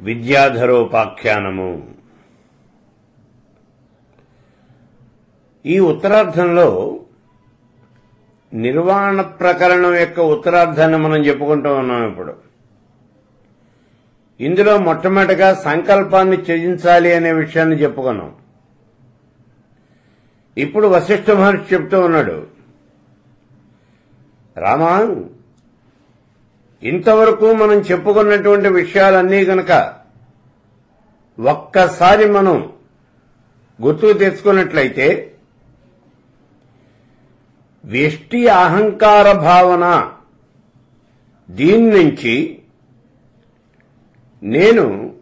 విద్యాధరోపాఖ్యానము ఈ ఉత్తరార్థంలో నిర్వాణ ప్రకరణం యొక్క ఉత్తరార్థాన్ని మనం చెప్పుకుంటూ ఉన్నాం ఇప్పుడు ఇందులో మొట్టమొదటిగా సంకల్పాన్ని త్యజించాలి అనే విషయాన్ని చెప్పుకున్నాం ఇప్పుడు వశిష్ఠ మహర్షి చెప్తూ ఉన్నాడు రామా ఇంతవరకు మనం చెప్పుకున్నటువంటి విషయాలన్నీ గనక ఒక్కసారి మనం గుర్తుకు తెచ్చుకున్నట్లయితే వ్యష్టి అహంకార భావన దీని నుంచి నేను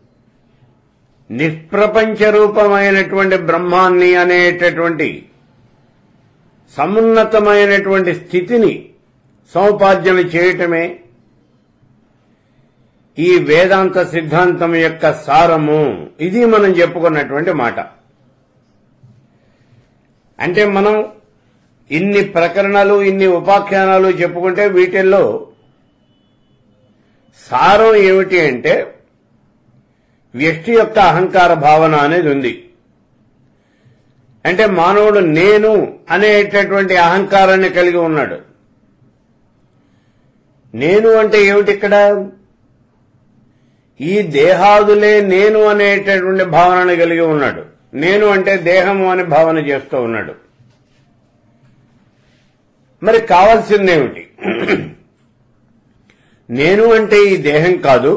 నిష్ప్రపంచ రూపమైనటువంటి బ్రహ్మాన్ని అనేటటువంటి సమున్నతమైనటువంటి స్థితిని సముపార్జన చేయటమే ఈ వేదాంత సిద్ధాంతం యొక్క సారము ఇది మనం చెప్పుకున్నటువంటి మాట అంటే మనం ఇన్ని ప్రకరణాలు ఇన్ని ఉపాఖ్యానాలు చెప్పుకుంటే వీటిల్లో సారం ఏమిటి అంటే వ్యక్తి యొక్క అహంకార భావన అనేది ఉంది అంటే మానవుడు నేను అనేటటువంటి అహంకారాన్ని కలిగి ఉన్నాడు నేను అంటే ఏమిటి ఇక్కడ ఈ దేహాదులే నేను అనేటటువంటి భావనను కలిగి ఉన్నాడు నేను అంటే దేహము అని భావన చేస్తూ ఉన్నాడు మరి కావాల్సిందేమిటి నేను అంటే ఈ దేహం కాదు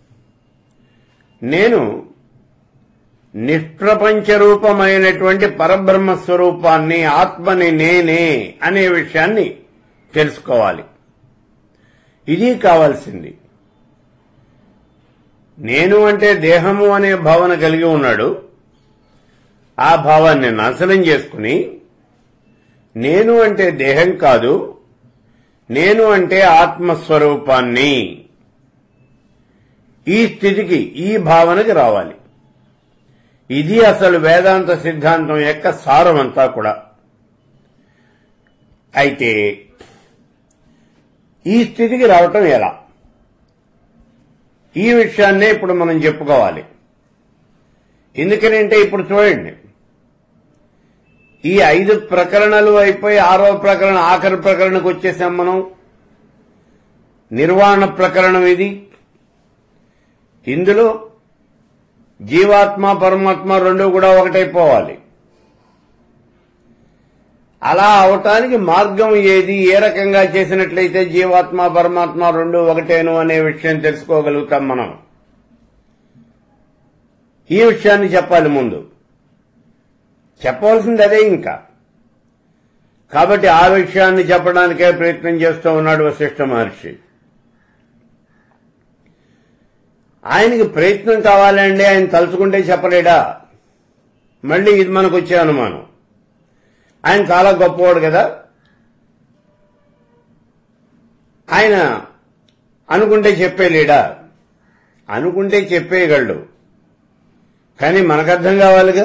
నేను నిష్ప్రపంచ రూపమైనటువంటి పరబ్రహ్మ స్వరూపాన్ని ఆత్మని నేనే అనే విషయాన్ని తెలుసుకోవాలి ఇది కావాల్సింది నేను అంటే దేహము అనే భావన కలిగి ఉన్నాడు ఆ భావాన్ని నాశనం చేసుకుని నేను అంటే దేహం కాదు నేను అంటే ఆత్మస్వరూపాన్ని ఈ స్థితికి ఈ భావనకి రావాలి ఇది అసలు వేదాంత సిద్ధాంతం యొక్క సారమంతా కూడా అయితే ఈ స్థితికి రావటం ఎలా ఈ విషయాన్నే ఇప్పుడు మనం చెప్పుకోవాలి ఎందుకనంటే ఇప్పుడు చూడండి ఈ ఐదు ప్రకరణలు అయిపోయి ఆరో ప్రకరణ ఆఖరి ప్రకరణకు వచ్చేసాం మనం నిర్వాణ ప్రకరణం ఇది ఇందులో జీవాత్మ పరమాత్మ రెండు కూడా ఒకటైపోవాలి అలా అవటానికి మార్గం ఏది ఏ రకంగా చేసినట్లయితే జీవాత్మ పరమాత్మ రెండు ఒకటేను అనే విషయం తెలుసుకోగలుగుతాం మనం ఈ విషయాన్ని చెప్పాలి ముందు చెప్పవలసింది అదే ఇంకా కాబట్టి ఆ విషయాన్ని చెప్పడానికే ప్రయత్నం చేస్తూ ఉన్నాడు వశిష్ఠ మహర్షి ఆయనకి ప్రయత్నం కావాలండి ఆయన తలుచుకుంటే చెప్పలేడా మళ్ళీ ఇది మనకు వచ్చే అనుమానం ఆయన చాలా గొప్పవాడు కదా ఆయన అనుకుంటే చెప్పేలేడా అనుకుంటే చెప్పేయగలడు కానీ మనకు అర్థం కావాలిగా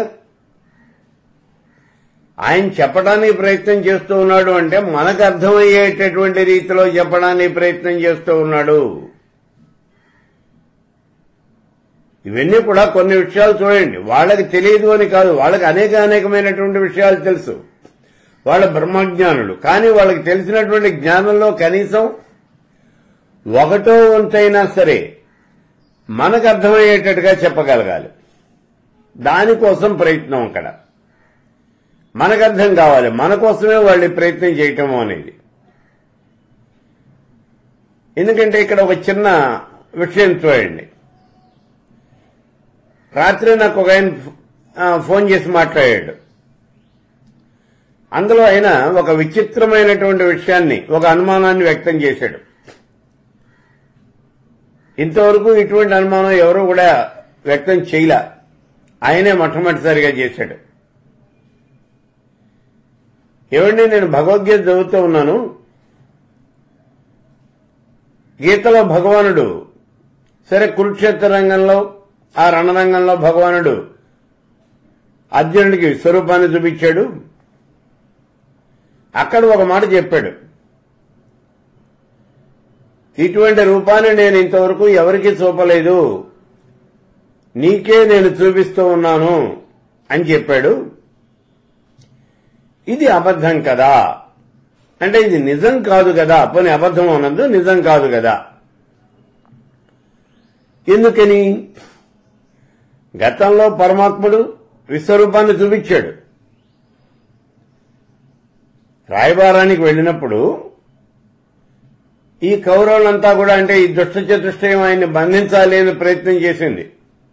ఆయన చెప్పడానికి ప్రయత్నం చేస్తూ ఉన్నాడు అంటే మనకు అర్థమయ్యేటటువంటి రీతిలో చెప్పడానికి ప్రయత్నం చేస్తూ ఉన్నాడు ఇవన్నీ కూడా కొన్ని విషయాలు చూడండి వాళ్ళకి తెలియదు అని కాదు వాళ్ళకి అనేక అనేకమైనటువంటి విషయాలు తెలుసు వాళ్ళ బ్రహ్మజ్ఞానులు కానీ వాళ్ళకి తెలిసినటువంటి జ్ఞానంలో కనీసం ఒకటో వంతైనా సరే మనకు అర్థమయ్యేటట్టుగా చెప్పగలగాలి దానికోసం ప్రయత్నం అక్కడ మనకు అర్థం కావాలి మన కోసమే వాళ్ళు ఈ ప్రయత్నం చేయటం అనేది ఎందుకంటే ఇక్కడ ఒక చిన్న విషయం చూడండి రాత్రి నాకు ఒక ఆయన ఆ, ఫోన్ చేసి మాట్లాడాడు అందులో ఆయన ఒక విచిత్రమైనటువంటి విషయాన్ని ఒక అనుమానాన్ని వ్యక్తం చేశాడు ఇంతవరకు ఇటువంటి అనుమానం ఎవరు కూడా వ్యక్తం చేయలే ఆయనే మొట్టమొదటిసారిగా చేశాడు ఏమండి నేను భగవద్గీత చదువుతూ ఉన్నాను గీతలో భగవానుడు సరే కురుక్షేత్ర రంగంలో ఆ రణరంగంలో భగవానుడు అర్జునుడికి స్వరూపాన్ని చూపించాడు అక్కడ ఒక మాట చెప్పాడు ఇటువంటి రూపాన్ని నేను ఇంతవరకు ఎవరికి చూపలేదు నీకే నేను చూపిస్తూ ఉన్నాను అని చెప్పాడు ఇది అబద్ధం కదా అంటే ఇది నిజం కాదు కదా పోనీ అబద్ధం అన్నది నిజం కాదు కదా ఎందుకని గతంలో పరమాత్ముడు విశ్వరూపాన్ని చూపించాడు రాయబారానికి వెళ్ళినప్పుడు ఈ కౌరవులంతా కూడా అంటే ఈ దుష్ట చతుష్టయం ఆయన్ని బంధించాలి అని ప్రయత్నం చేసింది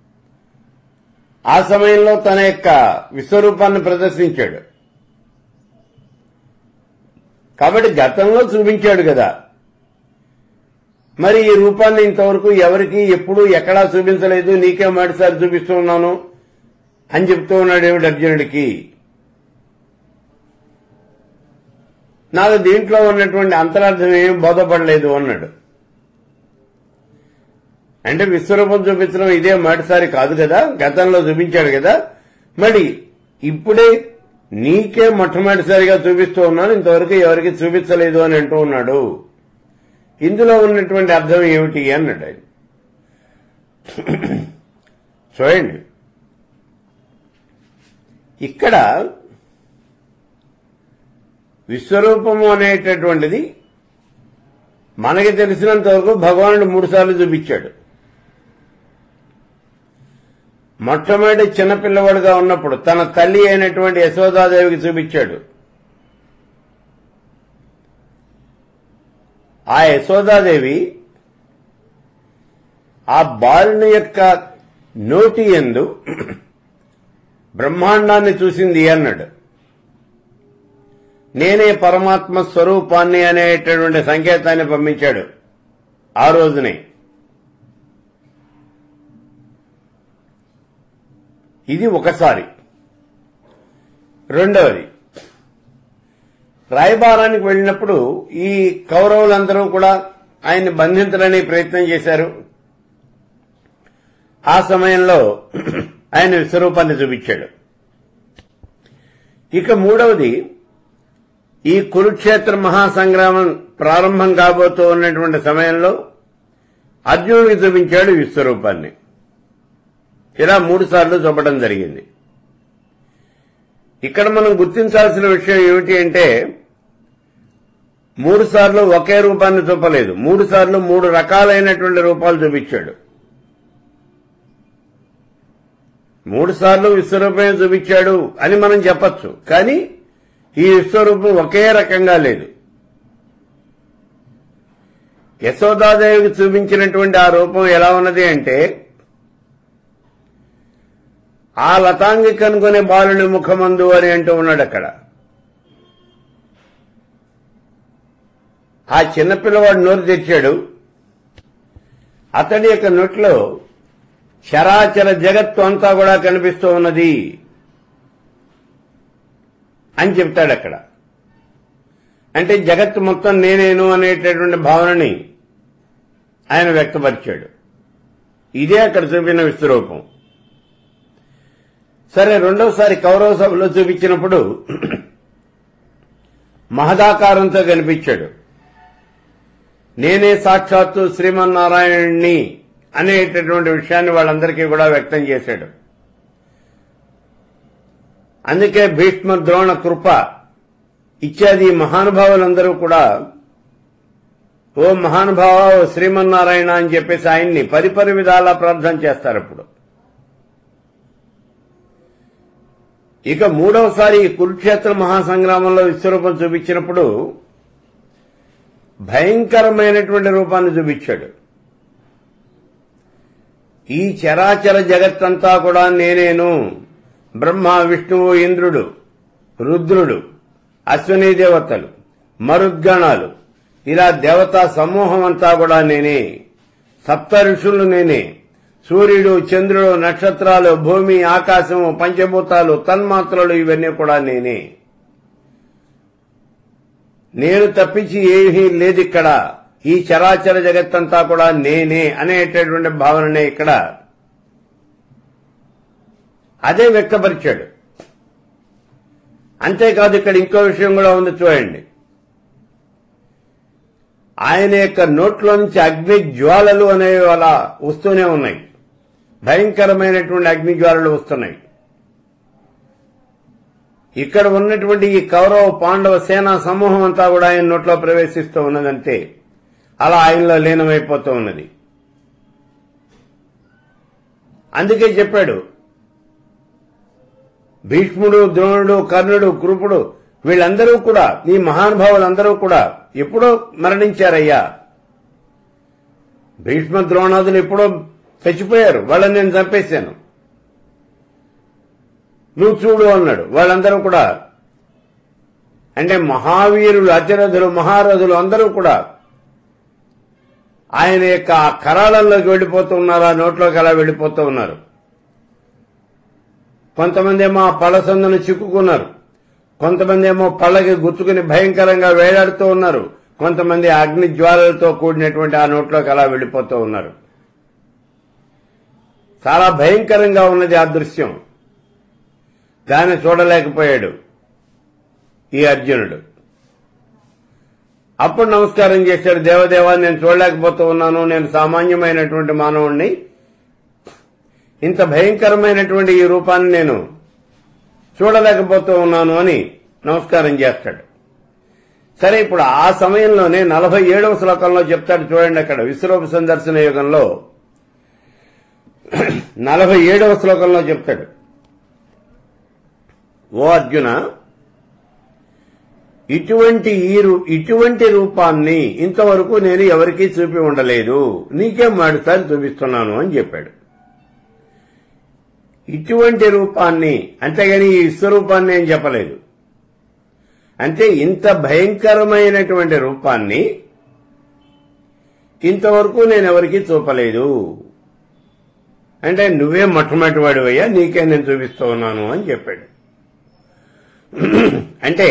ఆ సమయంలో తన యొక్క విశ్వరూపాన్ని ప్రదర్శించాడు కాబట్టి గతంలో చూపించాడు కదా మరి ఈ రూపాన్ని ఇంతవరకు ఎవరికి ఎప్పుడు ఎక్కడా చూపించలేదు నీకే మొదటిసారి చూపిస్తూ ఉన్నాను అని చెప్తూ ఉన్నాడు ఏమిటి అర్జునుడికి నాకు దీంట్లో ఉన్నటువంటి అంతరార్థం ఏం బోధపడలేదు అన్నాడు అంటే విశ్వరూపం చూపించడం ఇదే మొదటిసారి కాదు కదా గతంలో చూపించాడు కదా మరి ఇప్పుడే నీకే మొట్టమొదటిసారిగా చూపిస్తూ ఉన్నాను ఇంతవరకు ఎవరికి చూపించలేదు అని అంటూ ఉన్నాడు ఇందులో ఉన్నటువంటి అర్థం ఏమిటి అన్నాడు ఆయన చూడండి ఇక్కడ విశ్వరూపము అనేటటువంటిది మనకి తెలిసినంత వరకు భగవానుడు మూడు సార్లు చూపించాడు మొట్టమొదటి చిన్నపిల్లవాడుగా ఉన్నప్పుడు తన తల్లి అయినటువంటి యశోదాదేవికి చూపించాడు ఆ యశోదాదేవి ఆ బాలుని యొక్క నోటి ఎందు బ్రహ్మాండాన్ని చూసింది అన్నాడు నేనే పరమాత్మ స్వరూపాన్ని అనేటటువంటి సంకేతాన్ని పంపించాడు ఆ రోజునే ఇది ఒకసారి రెండవది రాయబారానికి వెళ్ళినప్పుడు ఈ కౌరవులందరూ కూడా ఆయన్ని బంధించాలని ప్రయత్నం చేశారు ఆ సమయంలో ఆయన విశ్వరూపాన్ని చూపించాడు ఇక మూడవది ఈ కురుక్షేత్ర మహాసంగ్రామం ప్రారంభం కాబోతూ ఉన్నటువంటి సమయంలో అర్జునుడికి చూపించాడు విశ్వరూపాన్ని ఇలా మూడు సార్లు చూపడం జరిగింది ఇక్కడ మనం గుర్తించాల్సిన విషయం ఏమిటి అంటే మూడు సార్లు ఒకే రూపాన్ని చూపలేదు మూడు సార్లు మూడు రకాలైనటువంటి రూపాలు చూపించాడు మూడు సార్లు విశ్వరూపమే చూపించాడు అని మనం చెప్పచ్చు కానీ ఈ విశ్వరూపం ఒకే రకంగా లేదు యశోదాదేవికి చూపించినటువంటి ఆ రూపం ఎలా ఉన్నది అంటే ఆ లతాంగి కనుగొనే బాలుని ముఖమందు అని అంటూ ఉన్నాడు అక్కడ ఆ చిన్నపిల్లవాడు నోరు తెచ్చాడు అతడి యొక్క నోట్లో చరాచర జగత్తు అంతా కూడా కనిపిస్తూ ఉన్నది అని చెప్తాడు అక్కడ అంటే జగత్తు మొత్తం నేనేను అనేటటువంటి భావనని ఆయన వ్యక్తపరిచాడు ఇదే అక్కడ చూపిన విశ్వరూపం సరే రెండోసారి కౌరవ సభలో చూపించినప్పుడు మహదాకారంతో కనిపించాడు నేనే సాక్షాత్తు శ్రీమన్నారాయణుణ్ణి అనేటటువంటి విషయాన్ని వాళ్ళందరికీ కూడా వ్యక్తం చేశాడు అందుకే భీష్మ ద్రోణ కృప ఇత్యాది మహానుభావులందరూ కూడా ఓ మహానుభావ ఓ శ్రీమన్నారాయణ అని చెప్పేసి ఆయన్ని పరిపరి విధాలా ప్రార్థన చేస్తారు ఇప్పుడు ఇక మూడవసారి ఈ కురుక్షేత్ర మహాసంగ్రామంలో విశ్వరూపం చూపించినప్పుడు భయంకరమైనటువంటి రూపాన్ని చూపించాడు ఈ చరాచర జగత్తంతా కూడా నేనేను బ్రహ్మ విష్ణువు ఇంద్రుడు రుద్రుడు అశ్వనీ దేవతలు మరుద్గణాలు ఇలా దేవతా సమూహం అంతా కూడా నేనే సప్త ఋషులు నేనే సూర్యుడు చంద్రుడు నక్షత్రాలు భూమి ఆకాశము పంచభూతాలు తన్మాత్రలు ఇవన్నీ కూడా నేనే నేను తప్పించి ఏమీ లేదు ఇక్కడ ఈ చరాచర జగత్తంతా కూడా నేనే అనేటటువంటి భావననే ఇక్కడ అదే వ్యక్తపరిచాడు అంతేకాదు ఇక్కడ ఇంకో విషయం కూడా ఉంది చూడండి ఆయన యొక్క నోట్లో నుంచి అగ్ని జ్వాలలు అనేవి అలా వస్తూనే ఉన్నాయి భయంకరమైనటువంటి అగ్నిజ్వాలలు వస్తున్నాయి ఇక్కడ ఉన్నటువంటి ఈ కౌరవ పాండవ సేనా సమూహం అంతా కూడా ఆయన నోట్లో ప్రవేశిస్తూ ఉన్నదంటే అలా ఆయనలో లీనమైపోతూ ఉన్నది అందుకే చెప్పాడు భీష్ముడు ద్రోణుడు కర్ణుడు కృపుడు వీళ్ళందరూ కూడా ఈ మహానుభావులందరూ కూడా ఎప్పుడో మరణించారయ్యా భీష్మ ద్రోణాదులు ఎప్పుడో చచ్చిపోయారు వాళ్ళని నేను చంపేశాను నువ్వు చూడు అన్నాడు వాళ్ళందరూ కూడా అంటే మహావీరులు అతిరథులు మహారథులు అందరూ కూడా ఆయన యొక్క ఆ కరాళంలోకి వెళ్ళిపోతూ ఉన్నారు ఆ నోట్లోకి అలా వెళ్ళిపోతూ ఉన్నారు కొంతమంది ఏమో ఆ పళ్ళ సందును చిక్కుకున్నారు కొంతమంది ఏమో పళ్ళకి గుచ్చుకుని భయంకరంగా వేలాడుతూ ఉన్నారు కొంతమంది అగ్ని జ్వాలలతో కూడినటువంటి ఆ నోట్లోకి అలా వెళ్ళిపోతూ ఉన్నారు చాలా భయంకరంగా ఉన్నది ఆ దృశ్యం దాన్ని చూడలేకపోయాడు ఈ అర్జునుడు అప్పుడు నమస్కారం చేశాడు దేవదేవా నేను చూడలేకపోతూ ఉన్నాను నేను సామాన్యమైనటువంటి మానవుణ్ణి ఇంత భయంకరమైనటువంటి ఈ రూపాన్ని నేను చూడలేకపోతూ ఉన్నాను అని నమస్కారం చేస్తాడు సరే ఇప్పుడు ఆ సమయంలోనే నలభై ఏడవ శ్లోకంలో చెప్తాడు చూడండి అక్కడ విశ్వరూప సందర్శన యుగంలో నలభై ఏడవ శ్లోకంలో చెప్తాడు ఓ అర్జున ఇటువంటి ఈ రూ- ఇటువంటి రూపాన్ని ఇంతవరకు నేను ఎవరికీ చూపి ఉండలేదు నీకే మాడుసారి చూపిస్తున్నాను అని చెప్పాడు ఇటువంటి రూపాన్ని అంతేగాని ఈ విశ్వరూపాన్ని ఏం చెప్పలేదు అంటే ఇంత భయంకరమైనటువంటి రూపాన్ని ఇంతవరకు నేను ఎవరికీ చూపలేదు అంటే నువ్వే మొట్టమొదటి వాడివయ్యా నీకే నేను చూపిస్తూ ఉన్నాను అని చెప్పాడు అంటే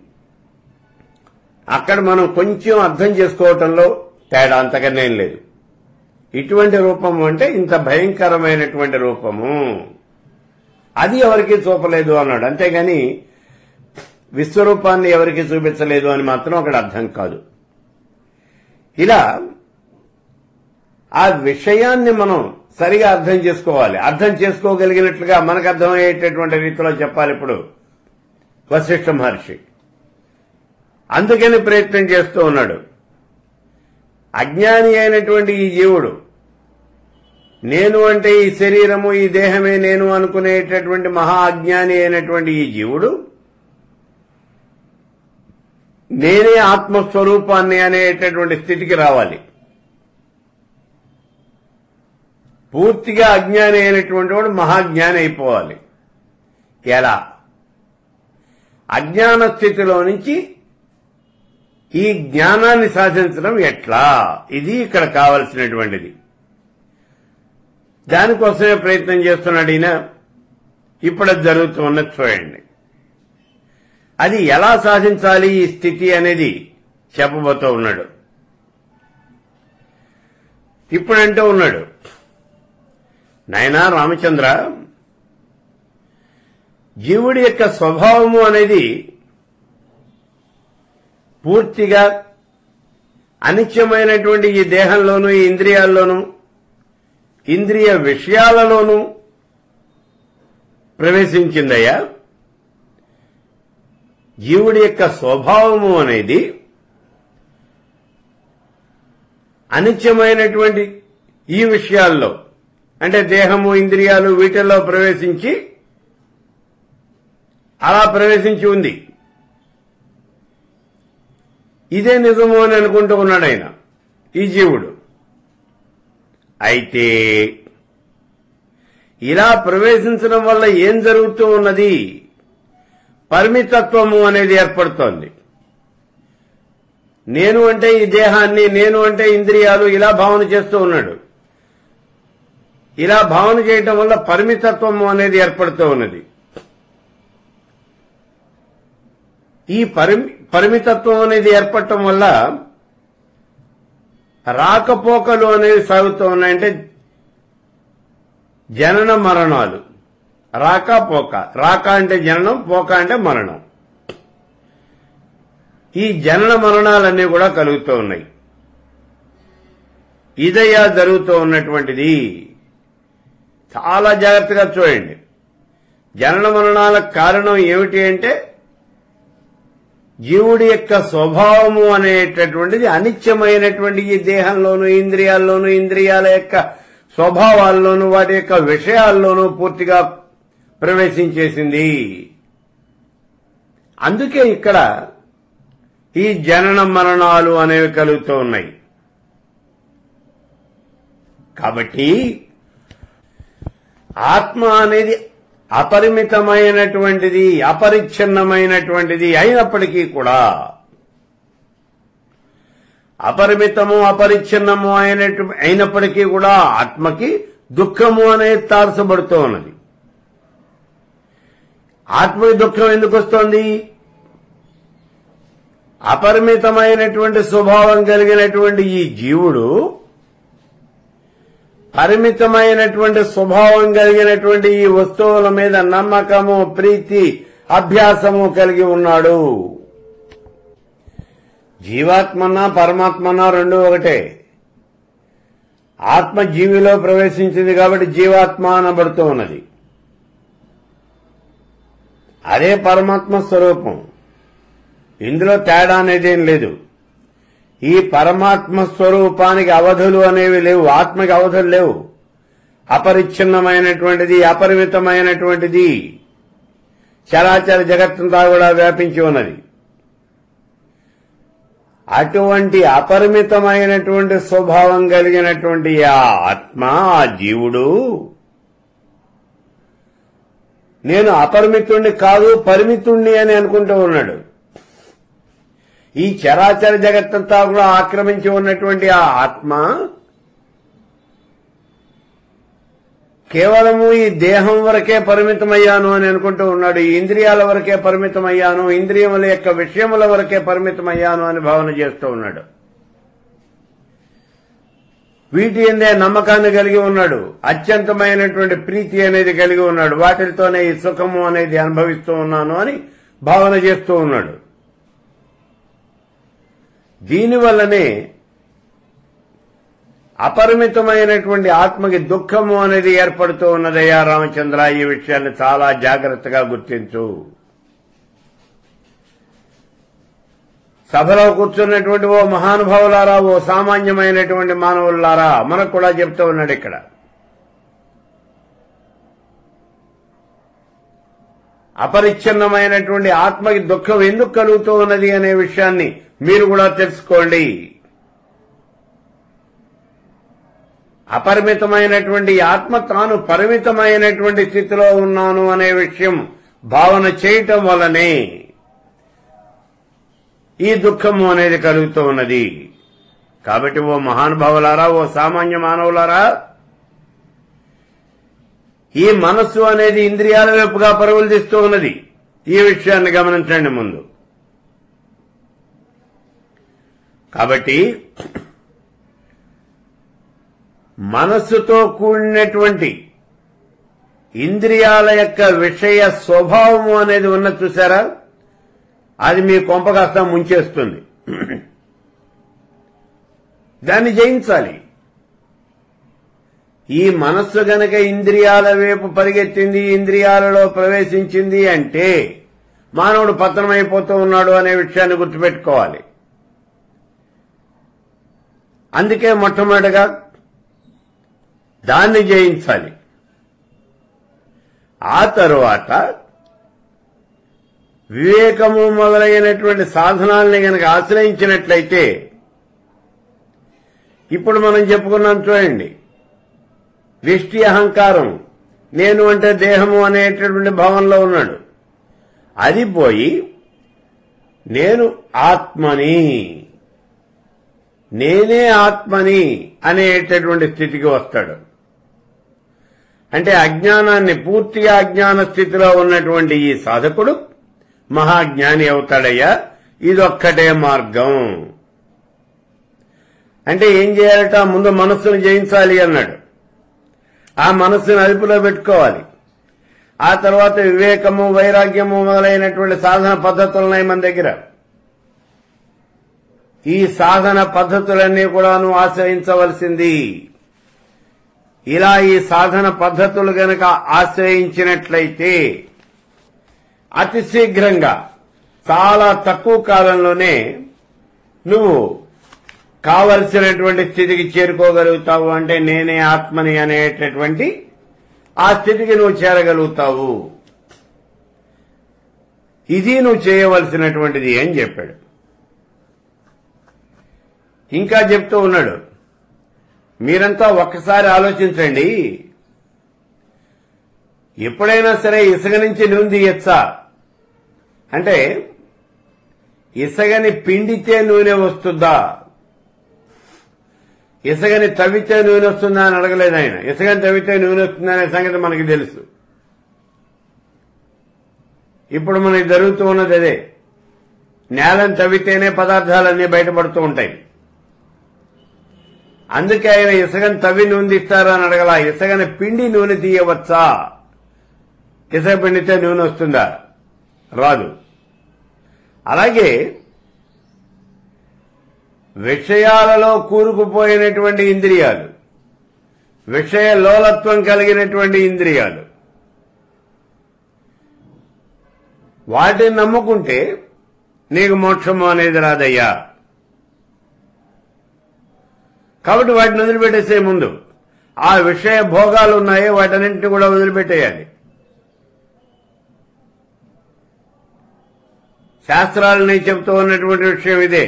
అక్కడ మనం కొంచెం అర్థం చేసుకోవటంలో తేడా అంతకన్నా ఏం లేదు ఇటువంటి రూపము అంటే ఇంత భయంకరమైనటువంటి రూపము అది ఎవరికి చూపలేదు అన్నాడు అంతేగాని విశ్వరూపాన్ని ఎవరికి చూపించలేదు అని మాత్రం అక్కడ అర్థం కాదు ఇలా ఆ విషయాన్ని మనం సరిగా అర్థం చేసుకోవాలి అర్థం చేసుకోగలిగినట్లుగా మనకు అర్థమయ్యేటటువంటి రీతిలో చెప్పాలి ఇప్పుడు వశిష్ఠ మహర్షి అందుకని ప్రయత్నం చేస్తూ ఉన్నాడు అజ్ఞాని అయినటువంటి ఈ జీవుడు నేను అంటే ఈ శరీరము ఈ దేహమే నేను అనుకునేటటువంటి మహా అజ్ఞాని అయినటువంటి ఈ జీవుడు నేనే ఆత్మస్వరూపాన్ని అనేటటువంటి స్థితికి రావాలి పూర్తిగా అజ్ఞాని అయినటువంటి వాడు మహాజ్ఞాని అయిపోవాలి ఎలా అజ్ఞాన స్థితిలో నుంచి ఈ జ్ఞానాన్ని సాధించడం ఎట్లా ఇది ఇక్కడ కావలసినటువంటిది దానికోసమే ప్రయత్నం చేస్తున్నాడు ఈయన ఇప్పుడు అది జరుగుతున్నది చూడండి అది ఎలా సాధించాలి ఈ స్థితి అనేది చెప్పబోతూ ఉన్నాడు ఇప్పుడంటూ ఉన్నాడు నాయనా రామచంద్ర జీవుడి యొక్క స్వభావము అనేది పూర్తిగా అనిత్యమైనటువంటి ఈ దేహంలోనూ ఈ ఇంద్రియాల్లోనూ ఇంద్రియ విషయాలలోనూ ప్రవేశించిందయ్యా జీవుడి యొక్క స్వభావము అనేది అనిత్యమైనటువంటి ఈ విషయాల్లో అంటే దేహము ఇంద్రియాలు వీటిల్లో ప్రవేశించి అలా ప్రవేశించి ఉంది ఇదే నిజము అని అనుకుంటూ ఉన్నాడు ఆయన ఈ జీవుడు అయితే ఇలా ప్రవేశించడం వల్ల ఏం జరుగుతూ ఉన్నది పరిమితత్వము అనేది ఏర్పడుతోంది నేను అంటే ఈ దేహాన్ని నేను అంటే ఇంద్రియాలు ఇలా భావన చేస్తూ ఉన్నాడు ఇలా భావన చేయటం వల్ల పరిమితత్వము అనేది ఏర్పడుతూ ఉన్నది ఈ పరిమి పరిమితత్వం అనేది ఏర్పడటం వల్ల రాకపోకలు అనేవి సాగుతూ ఉన్నాయంటే జనన మరణాలు రాక పోక రాక అంటే జననం పోక అంటే మరణం ఈ జనన మరణాలన్నీ కూడా కలుగుతూ ఉన్నాయి ఇదయ్యా జరుగుతూ ఉన్నటువంటిది చాలా జాగ్రత్తగా చూడండి జనన మరణాలకు కారణం ఏమిటి అంటే జీవుడి యొక్క స్వభావము అనేటటువంటిది అనిత్యమైనటువంటి ఈ దేహంలోను ఇంద్రియాల్లోనూ ఇంద్రియాల యొక్క స్వభావాల్లోనూ వాటి యొక్క విషయాల్లోనూ పూర్తిగా ప్రవేశించేసింది అందుకే ఇక్కడ ఈ జనన మరణాలు అనేవి కలుగుతూ ఉన్నాయి కాబట్టి ఆత్మ అనేది అపరిమితమైనటువంటిది అపరిచ్ఛిన్నమైనటువంటిది అయినప్పటికీ కూడా అపరిమితము అపరిచ్ఛిన్నము అయినట్టు అయినప్పటికీ కూడా ఆత్మకి దుఃఖము అనేది తారసపడుతూ ఉన్నది ఆత్మకి దుఃఖం ఎందుకు వస్తోంది అపరిమితమైనటువంటి స్వభావం కలిగినటువంటి ఈ జీవుడు పరిమితమైనటువంటి స్వభావం కలిగినటువంటి ఈ వస్తువుల మీద నమ్మకము ప్రీతి అభ్యాసము కలిగి ఉన్నాడు జీవాత్మన్నా పరమాత్మన్నా రెండు ఒకటే ఆత్మ జీవిలో ప్రవేశించింది కాబట్టి జీవాత్మ అనబడుతూ ఉన్నది అదే పరమాత్మ స్వరూపం ఇందులో తేడా అనేదేం లేదు ఈ పరమాత్మ స్వరూపానికి అవధులు అనేవి లేవు ఆత్మకి అవధులు లేవు అపరిచ్ఛిన్నమైనటువంటిది అపరిమితమైనటువంటిది చరాచర జగత్తంతా కూడా వ్యాపించి ఉన్నది అటువంటి అపరిమితమైనటువంటి స్వభావం కలిగినటువంటి ఆ ఆత్మ ఆ జీవుడు నేను అపరిమితుణ్ణి కాదు పరిమితుణ్ణి అని అనుకుంటూ ఉన్నాడు ఈ చరాచర జగత్తంతా కూడా ఆక్రమించి ఉన్నటువంటి ఆ ఆత్మ కేవలము ఈ దేహం వరకే పరిమితమయ్యాను అని అనుకుంటూ ఉన్నాడు ఈ ఇంద్రియాల వరకే పరిమితమయ్యాను ఇంద్రియముల యొక్క విషయముల వరకే పరిమితమయ్యాను అని భావన చేస్తూ ఉన్నాడు వీటి ఎందే నమ్మకాన్ని కలిగి ఉన్నాడు అత్యంతమైనటువంటి ప్రీతి అనేది కలిగి ఉన్నాడు వాటితోనే ఈ సుఖము అనేది అనుభవిస్తూ ఉన్నాను అని భావన చేస్తూ ఉన్నాడు దీనివల్లనే అపరిమితమైనటువంటి ఆత్మకి దుఃఖము అనేది ఏర్పడుతూ ఉన్నదయ్యా రామచంద్ర ఈ విషయాన్ని చాలా జాగ్రత్తగా గుర్తించు సభలో కూర్చున్నటువంటి ఓ మహానుభావులారా ఓ సామాన్యమైనటువంటి మానవులారా మనకు కూడా చెప్తూ ఉన్నాడు ఇక్కడ అపరిచ్ఛిన్నమైనటువంటి ఆత్మకి దుఃఖం ఎందుకు కలుగుతూ ఉన్నది అనే విషయాన్ని మీరు కూడా తెలుసుకోండి అపరిమితమైనటువంటి ఆత్మ తాను పరిమితమైనటువంటి స్థితిలో ఉన్నాను అనే విషయం భావన చేయటం వల్లనే ఈ దుఃఖము అనేది కలుగుతూ ఉన్నది కాబట్టి ఓ మహానుభావులారా ఓ సామాన్య మానవులారా ఈ మనస్సు అనేది ఇంద్రియాల వైపుగా పరుగులు తీస్తూ ఉన్నది ఈ విషయాన్ని గమనించండి ముందు కాబట్టి మనస్సుతో కూడినటువంటి ఇంద్రియాల యొక్క విషయ స్వభావము అనేది ఉన్నది చూసారా అది మీ కొంప కాస్త ముంచేస్తుంది దాన్ని జయించాలి ఈ మనస్సు గనక ఇంద్రియాల వైపు పరిగెత్తింది ఇంద్రియాలలో ప్రవేశించింది అంటే మానవుడు పతనమైపోతూ ఉన్నాడు అనే విషయాన్ని గుర్తుపెట్టుకోవాలి అందుకే మొట్టమొదటిగా దాన్ని జయించాలి ఆ తరువాత వివేకము మొదలైనటువంటి సాధనాల్ని గనక ఆశ్రయించినట్లయితే ఇప్పుడు మనం చెప్పుకున్నాం చూడండి వ్యష్టి అహంకారం నేను అంటే దేహము అనేటటువంటి భావంలో ఉన్నాడు అది పోయి నేను ఆత్మని నేనే ఆత్మని అనేటటువంటి స్థితికి వస్తాడు అంటే అజ్ఞానాన్ని పూర్తిగా అజ్ఞాన స్థితిలో ఉన్నటువంటి ఈ సాధకుడు మహాజ్ఞాని అవుతాడయ్యా ఇదొక్కటే మార్గం అంటే ఏం చేయాలట ముందు మనస్సును జయించాలి అన్నాడు ఆ మనస్సును అదుపులో పెట్టుకోవాలి ఆ తర్వాత వివేకము వైరాగ్యము మొదలైనటువంటి సాధన పద్ధతులు ఉన్నాయి మన దగ్గర ఈ సాధన పద్ధతులన్నీ కూడాను ఆశ్రయించవలసింది ఇలా ఈ సాధన పద్ధతులు గనక ఆశ్రయించినట్లయితే అతి శీఘ్రంగా చాలా తక్కువ కాలంలోనే నువ్వు కావలసినటువంటి స్థితికి చేరుకోగలుగుతావు అంటే నేనే ఆత్మని అనేటటువంటి ఆ స్థితికి నువ్వు చేరగలుగుతావు ఇది నువ్వు చేయవలసినటువంటిది అని చెప్పాడు ఇంకా చెప్తూ ఉన్నాడు మీరంతా ఒక్కసారి ఆలోచించండి ఎప్పుడైనా సరే ఇసుక నుంచి నూనె తీయచ్చా అంటే ఇసగని పిండితే నూనె వస్తుందా ఇసగని తవ్వితే నూనె వస్తుందా అని అడగలేదు ఆయన ఇసగని తవ్వితే నూనె వస్తుందా అనే సంగతి మనకి తెలుసు ఇప్పుడు మనకి జరుగుతూ ఉన్నది అదే నేలను తవ్వితేనే పదార్థాలన్నీ బయటపడుతూ ఉంటాయి అందుకే ఆయన ఇసగని తవ్వి నూనె తీస్తారా అని అడగల ఇసగని పిండి నూనె తీయవచ్చా ఇసగ పిండితే నూనె వస్తుందా రాదు అలాగే విషయాలలో కూరుకుపోయినటువంటి ఇంద్రియాలు విషయ లోలత్వం కలిగినటువంటి ఇంద్రియాలు వాటిని నమ్ముకుంటే నీకు మోక్షము అనేది రాదయ్యా కాబట్టి వాటిని వదిలిపెట్టేసే ముందు ఆ విషయ భోగాలు ఉన్నాయో వాటన్నింటినీ కూడా వదిలిపెట్టేయాలి శాస్త్రాలని చెబుతూ ఉన్నటువంటి విషయం ఇదే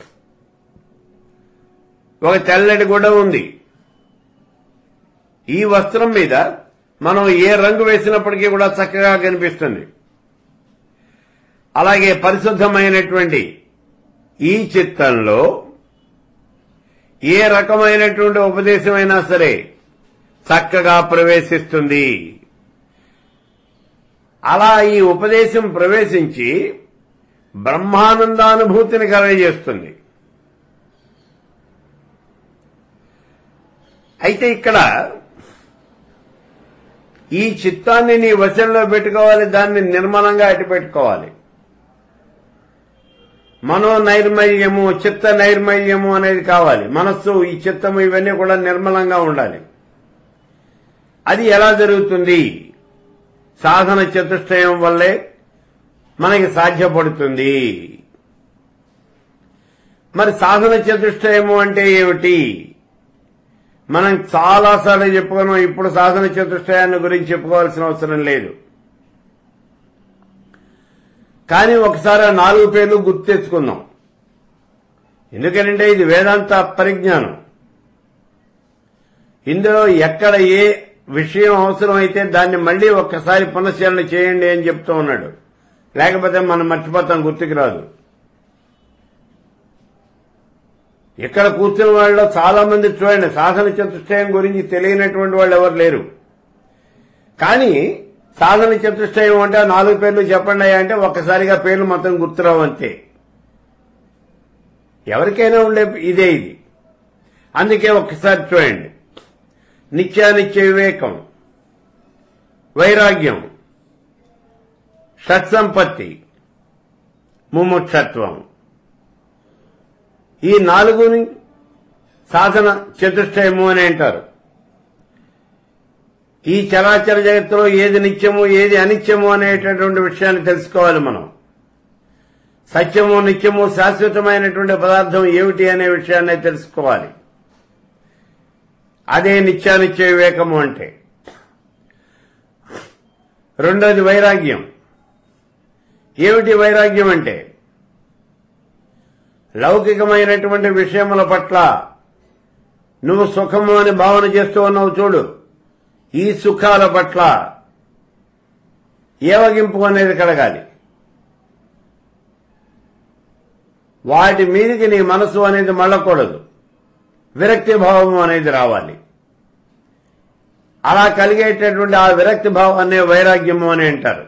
ఒక తెల్లటి గుడ్డ ఉంది ఈ వస్త్రం మీద మనం ఏ రంగు వేసినప్పటికీ కూడా చక్కగా కనిపిస్తుంది అలాగే పరిశుద్ధమైనటువంటి ఈ చిత్తంలో ఏ రకమైనటువంటి ఉపదేశమైనా సరే చక్కగా ప్రవేశిస్తుంది అలా ఈ ఉపదేశం ప్రవేశించి బ్రహ్మానందానుభూతిని కలగజేస్తుంది అయితే ఇక్కడ ఈ చిత్తాన్ని నీ వశంలో పెట్టుకోవాలి దాన్ని నిర్మలంగా అటు పెట్టుకోవాలి మనో నైర్మల్యము చిత్త నైర్మల్యము అనేది కావాలి మనస్సు ఈ చిత్తము ఇవన్నీ కూడా నిర్మలంగా ఉండాలి అది ఎలా జరుగుతుంది సాధన చతుష్టయం వల్లే మనకి సాధ్యపడుతుంది మరి సాధన చతుష్టయము అంటే ఏమిటి మనం చాలాసార్లు చెప్పుకున్నాం ఇప్పుడు సాధన చతుష్టయాన్ని గురించి చెప్పుకోవాల్సిన అవసరం లేదు కానీ ఒకసారి ఆ నాలుగు పేర్లు గుర్తు తెచ్చుకుందాం ఎందుకంటే ఇది వేదాంత పరిజ్ఞానం ఇందులో ఎక్కడ ఏ విషయం అవసరం అయితే దాన్ని మళ్లీ ఒక్కసారి పునశ్చరణ చేయండి అని చెప్తూ ఉన్నాడు లేకపోతే మనం మర్చిపోతాం గుర్తుకు రాదు ఇక్కడ కూర్చున్న వాళ్ళలో చాలా మంది చూడండి సాధన చతుష్టయం గురించి తెలియనటువంటి వాళ్ళు ఎవరు లేరు కానీ సాధన చతుష్టయం అంటే ఆ నాలుగు పేర్లు చెప్పండి అయ్యా అంటే ఒక్కసారిగా పేర్లు మొత్తం గుర్తురావు అంతే ఎవరికైనా ఉండే ఇదే ఇది అందుకే ఒక్కసారి చూడండి నిత్యానిత్య వివేకం వైరాగ్యం షట్సంపత్తి ముముక్షత్వం ఈ నాలుగుని సాధన చతుష్టయము అని అంటారు ఈ చరాచర జగత్తులో ఏది నిత్యము ఏది అనిత్యము అనేటటువంటి విషయాన్ని తెలుసుకోవాలి మనం సత్యము నిత్యము శాశ్వతమైనటువంటి పదార్థం ఏమిటి అనే విషయాన్ని తెలుసుకోవాలి అదే నిత్యానిత్య వివేకము అంటే రెండోది వైరాగ్యం ఏమిటి వైరాగ్యం అంటే లౌకికమైనటువంటి విషయముల పట్ల నువ్వు సుఖము అని భావన చేస్తూ ఉన్నావు చూడు ఈ సుఖాల పట్ల ఏవగింపు అనేది కలగాలి వాటి మీదికి నీ మనసు అనేది మళ్ళకూడదు విరక్తి భావం అనేది రావాలి అలా కలిగేటటువంటి ఆ విరక్తి భావాన్నే వైరాగ్యము అని అంటారు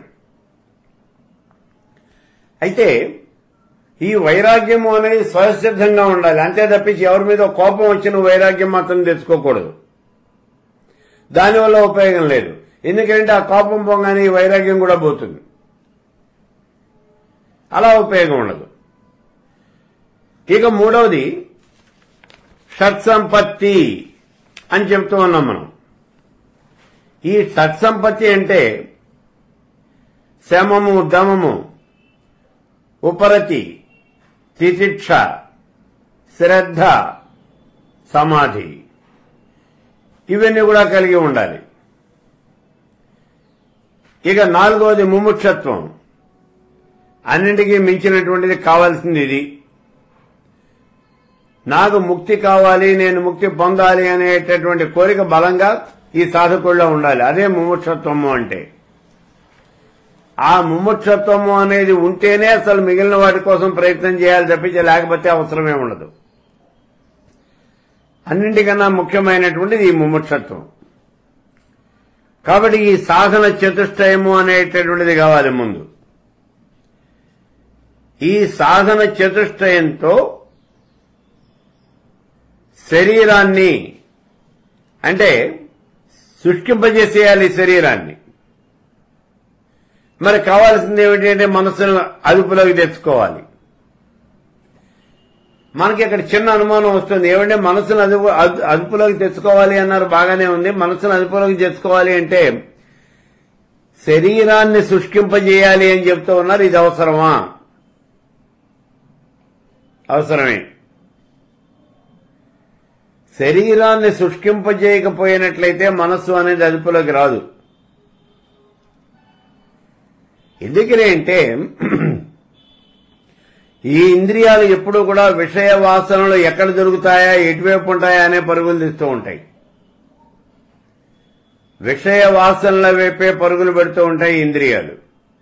అయితే ఈ వైరాగ్యము అనేది స్వసిద్ధంగా ఉండాలి అంతే తప్పించి ఎవరి మీద కోపం వచ్చిన వైరాగ్యం మాత్రం తెచ్చుకోకూడదు దానివల్ల ఉపయోగం లేదు ఎందుకంటే ఆ కోపం పొంగానే ఈ వైరాగ్యం కూడా పోతుంది అలా ఉపయోగం ఉండదు ఇక మూడవది షట్సంపత్తి అని చెప్తూ ఉన్నాం మనం ఈ సత్సంపత్తి అంటే శమము దమము ఉపరతి తితిక్ష శ్రద్ధ సమాధి ఇవన్నీ కూడా కలిగి ఉండాలి ఇక నాలుగవది ముముక్షత్వం అన్నింటికీ మించినటువంటిది కావాల్సింది ఇది నాకు ముక్తి కావాలి నేను ముక్తి పొందాలి అనేటటువంటి కోరిక బలంగా ఈ సాధకుల్లో ఉండాలి అదే ముముక్షత్వము అంటే ఆ ముముక్షత్వము అనేది ఉంటేనే అసలు మిగిలిన వాటి కోసం ప్రయత్నం చేయాలి తప్పించి లేకపోతే అవసరమే ఉండదు అన్నింటికన్నా ముఖ్యమైనటువంటిది ఈ ముముక్షత్వం కాబట్టి ఈ సాధన చతుష్టయము అనేటటువంటిది కావాలి ముందు ఈ సాధన చతుష్టయంతో శరీరాన్ని అంటే శుష్కింపజేసేయాలి శరీరాన్ని మరి కావాల్సింది ఏమిటంటే మనసును అదుపులోకి తెచ్చుకోవాలి మనకి ఇక్కడ చిన్న అనుమానం వస్తుంది ఏమంటే మనసును అదుపు అదు- అదుపులోకి తెచ్చుకోవాలి అన్నారు బాగానే ఉంది మనసును అదుపులోకి తెచ్చుకోవాలి అంటే శరీరాన్ని శుష్కింపజేయాలి అని చెప్తూ ఉన్నారు ఇది అవసరమా అవసరమే శరీరాన్ని శుష్కింపజేయకపోయినట్లయితే మనస్సు అనేది అదుపులోకి రాదు ఎందుకని అంటే ఈ ఇంద్రియాలు ఎప్పుడూ కూడా విషయ వాసనలు ఎక్కడ దొరుకుతాయా ఎటువైపు ఉంటాయా అనే పరుగులు తీస్తూ ఉంటాయి విషయ వాసనల వైపే పరుగులు పెడుతూ ఉంటాయి ఇంద్రియాలు